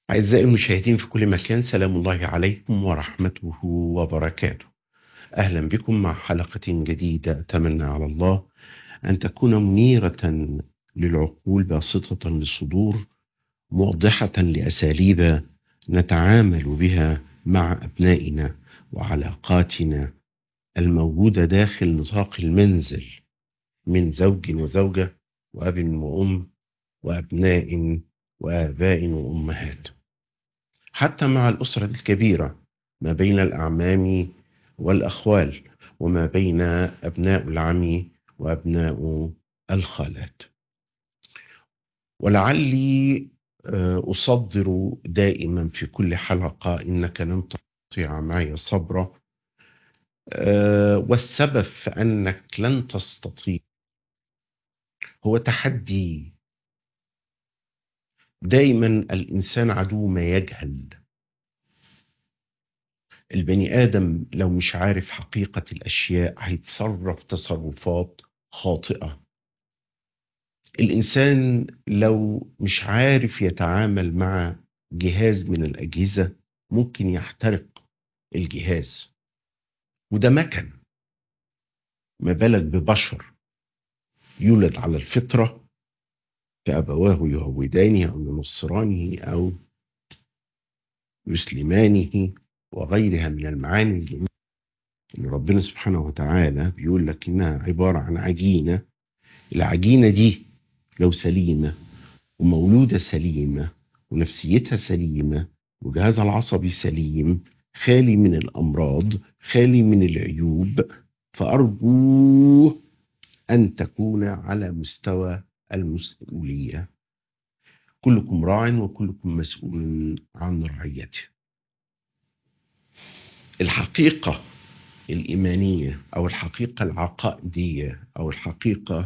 أعزائي المشاهدين في كل مكان سلام الله عليكم ورحمته وبركاته أهلا بكم مع حلقة جديدة أتمنى على الله أن تكون منيرة للعقول باسطة للصدور موضحة لأساليب نتعامل بها مع أبنائنا وعلاقاتنا الموجودة داخل نطاق المنزل من زوج وزوجة وأب وأم وأبناء وآباء وأمهات حتى مع الأسرة الكبيرة ما بين الأعمام والأخوال وما بين أبناء العم وأبناء الخالات ولعلي أصدر دائما في كل حلقة إنك لن تستطيع معي صبرا والسبب في أنك لن تستطيع هو تحدي دايما الإنسان عدو ما يجهل البني آدم لو مش عارف حقيقة الأشياء هيتصرف تصرفات خاطئة الإنسان لو مش عارف يتعامل مع جهاز من الأجهزة ممكن يحترق الجهاز وده مكن ما بالك ببشر يولد على الفطرة فأبواه يهودانه أو ينصرانه أو يسلمانه وغيرها من المعاني الجميلة اللي ربنا سبحانه وتعالى بيقول لك إنها عبارة عن عجينة العجينة دي لو سليمة ومولودة سليمة ونفسيتها سليمة وجهازها العصبي سليم خالي من الأمراض خالي من العيوب فأرجو أن تكون على مستوى المسؤولية كلكم راع وكلكم مسؤول عن رعيته الحقيقة الإيمانية أو الحقيقة العقائدية أو الحقيقة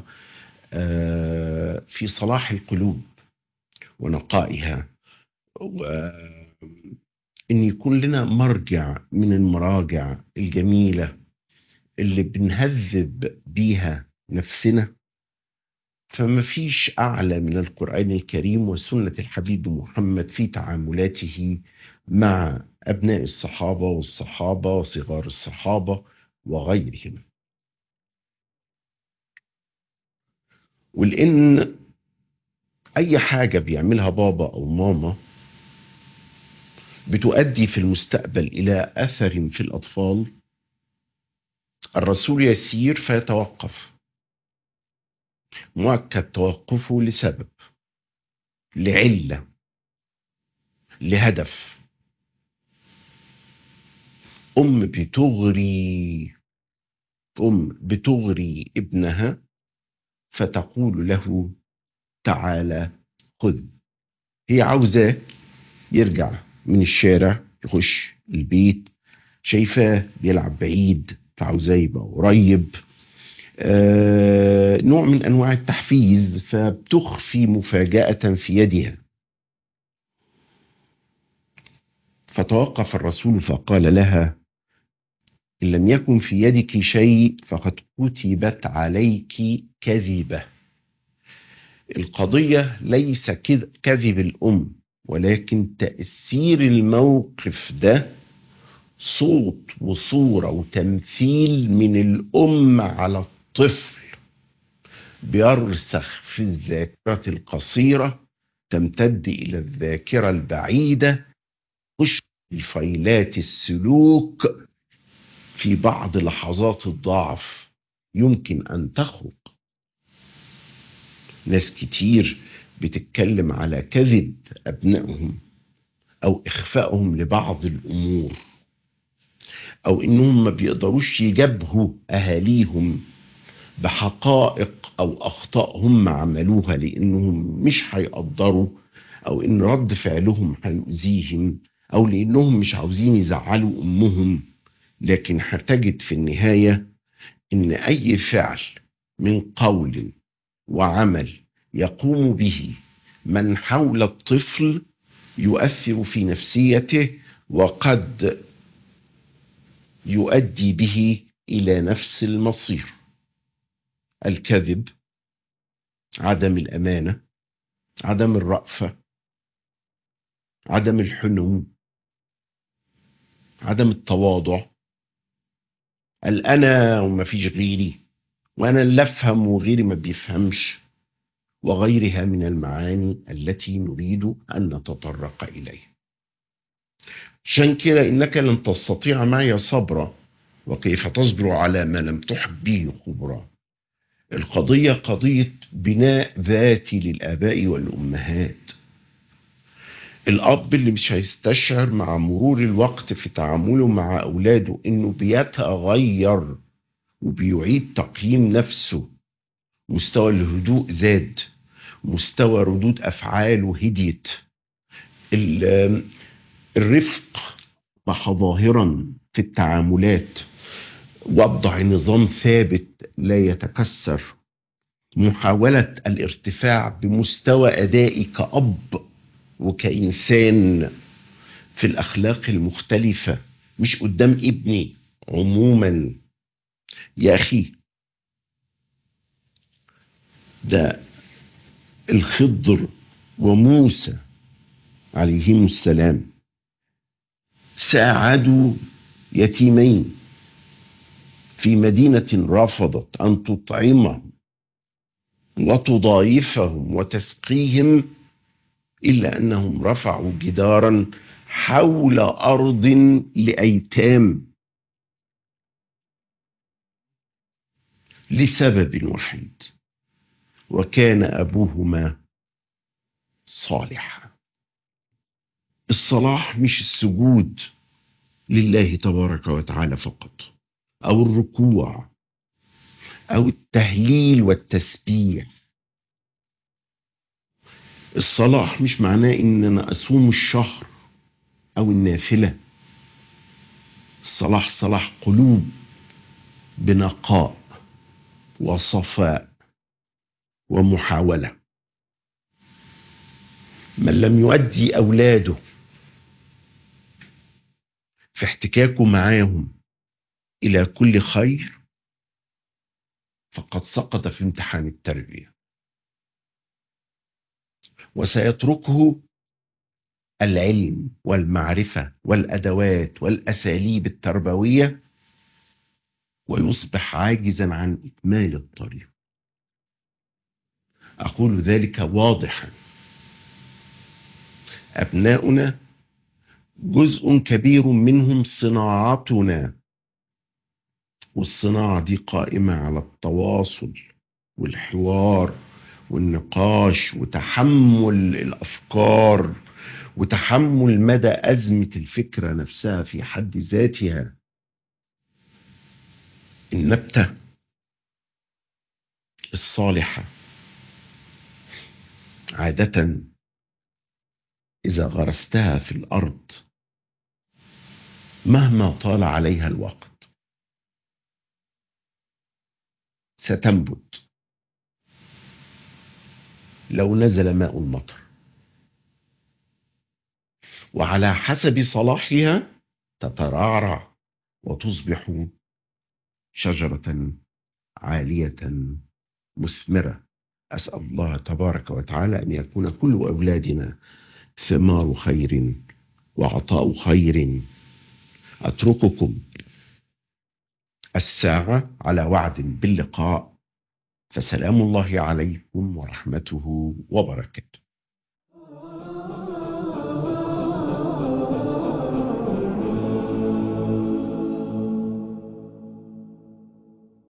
في صلاح القلوب ونقائها ان يكون لنا مرجع من المراجع الجميله اللي بنهذب بيها نفسنا فما فيش اعلى من القران الكريم وسنه الحبيب محمد في تعاملاته مع ابناء الصحابه والصحابه وصغار الصحابه وغيرهم ولان اي حاجه بيعملها بابا او ماما بتؤدي في المستقبل الى اثر في الاطفال الرسول يسير فيتوقف مؤكد توقفه لسبب لعله لهدف ام بتغري ام بتغري ابنها فتقول له تعالى خذ هي عاوزاه يرجع من الشارع يخش البيت شايفاه بيلعب بعيد فعاوزاه يبقى قريب آه نوع من انواع التحفيز فبتخفي مفاجاه في يدها فتوقف الرسول فقال لها ان لم يكن في يدك شيء فقد كتبت عليك كذبه القضيه ليس كذب الام ولكن تأثير الموقف ده صوت وصورة وتمثيل من الأم على الطفل بيرسخ في الذاكرة القصيرة تمتد إلى الذاكرة البعيدة خش في فيلات السلوك في بعض لحظات الضعف يمكن أن تخرج ناس كتير بتتكلم على كذب ابنائهم او اخفائهم لبعض الامور او انهم ما بيقدروش يجابهوا اهاليهم بحقائق او اخطاء هم عملوها لانهم مش هيقدروا او ان رد فعلهم هيؤذيهم او لانهم مش عاوزين يزعلوا امهم لكن هتجد في النهايه ان اي فعل من قول وعمل يقوم به من حول الطفل يؤثر في نفسيته وقد يؤدي به الى نفس المصير الكذب عدم الامانه عدم الرأفه عدم الحنو عدم التواضع الأنا وما فيش غيري وأنا اللي أفهم وغيري ما بيفهمش وغيرها من المعاني التي نريد أن نتطرق إليها عشان كده إنك لن تستطيع معي صبرا وكيف تصبر على ما لم تحب به خبرا القضية قضية بناء ذاتي للآباء والأمهات الأب اللي مش هيستشعر مع مرور الوقت في تعامله مع أولاده إنه بيتغير وبيعيد تقييم نفسه مستوى الهدوء زاد مستوى ردود أفعاله هديت الرفق بقى ظاهرا في التعاملات وضع نظام ثابت لا يتكسر محاولة الارتفاع بمستوى أدائي كأب وكإنسان في الأخلاق المختلفة مش قدام ابني عموما يا أخي ده الخضر وموسى عليهم السلام ساعدوا يتيمين في مدينة رفضت أن تطعمهم وتضايفهم وتسقيهم إلا أنهم رفعوا جدارا حول أرض لأيتام لسبب وحيد وكان أبوهما صالحا الصلاح مش السجود لله تبارك وتعالى فقط أو الركوع أو التهليل والتسبيح الصلاح مش معناه ان انا اصوم الشهر او النافله الصلاح صلاح قلوب بنقاء وصفاء ومحاوله من لم يؤدي اولاده في احتكاكه معاهم الى كل خير فقد سقط في امتحان التربيه وسيتركه العلم والمعرفه والادوات والاساليب التربويه ويصبح عاجزا عن اكمال الطريق اقول ذلك واضحا ابناؤنا جزء كبير منهم صناعتنا والصناعه دي قائمه على التواصل والحوار والنقاش وتحمل الافكار وتحمل مدى ازمه الفكره نفسها في حد ذاتها النبته الصالحه عاده اذا غرستها في الارض مهما طال عليها الوقت ستنبت لو نزل ماء المطر وعلى حسب صلاحها تترعرع وتصبح شجرة عالية مثمرة أسأل الله تبارك وتعالى أن يكون كل أولادنا ثمار خير وعطاء خير أترككم الساعة على وعد باللقاء فسلام الله عليكم ورحمته وبركاته